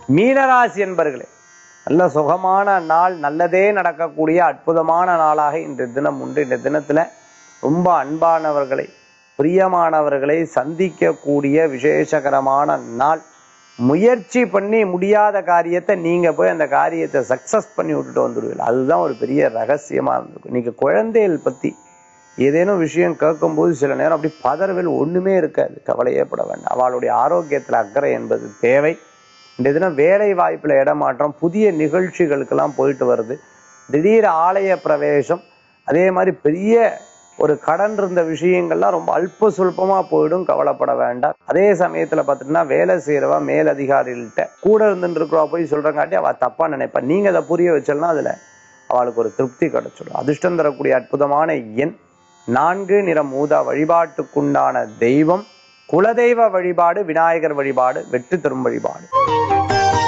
மீனராசி என்பர்களே நல்ல சுகமான நாள் நல்லதே நடக்கக்கூடிய அற்புதமான நாளாக இன்றைய தினம் உண்டு இந்த தினத்துல ரொம்ப அன்பானவர்களை பிரியமானவர்களை சந்திக்கக்கூடிய விசேஷகரமான நாள் முயற்சி பண்ணி முடியாத காரியத்தை நீங்க போய் அந்த காரியத்தை சக்சஸ் பண்ணி விட்டுட்டு வந்துடுவீங்க அதுதான் ஒரு பெரிய ரகசியமா இருந்திருக்கும் இன்னைக்கு குழந்தைகள் பத்தி ஏதேனும் விஷயம் கேட்கும்போது சில நேரம் அப்படி பதறவில் ஒண்ணுமே இருக்காது கவலையே பட வேண்டாம் அவளுடைய ஆரோக்கியத்துல அக்கறை என்பது தேவை இந்த தினம் வேலை வாய்ப்புல இடமாற்றம் புதிய நிகழ்ச்சிகளுக்கெல்லாம் போயிட்டு வருது திடீர் ஆலய பிரவேசம் அதே மாதிரி பெரிய ஒரு கடன் இருந்த விஷயங்கள்லாம் ரொம்ப அல்ப சுல்பமா போயிடும் கவலைப்பட வேண்டாம் அதே சமயத்துல பாத்தீங்கன்னா வேலை செய்யறவா மேலதிகாரிகள்கிட்ட கூட இருந்துட்டு இருக்கிறவா போய் சொல்றங்காட்டி அவ தப்பா நினைப்பா நீங்க அதை புரிய வச்சலன்னா அதுல அவளுக்கு ஒரு திருப்தி கிடைச்சிடும் அதிர்ஷ்டம் தரக்கூடிய அற்புதமான எண் நான்கு நிறம் ஊதா வழிபாட்டுக்குண்டான தெய்வம் குலதெய்வ வழிபாடு விநாயகர் வழிபாடு வெற்றி தரும் வழிபாடு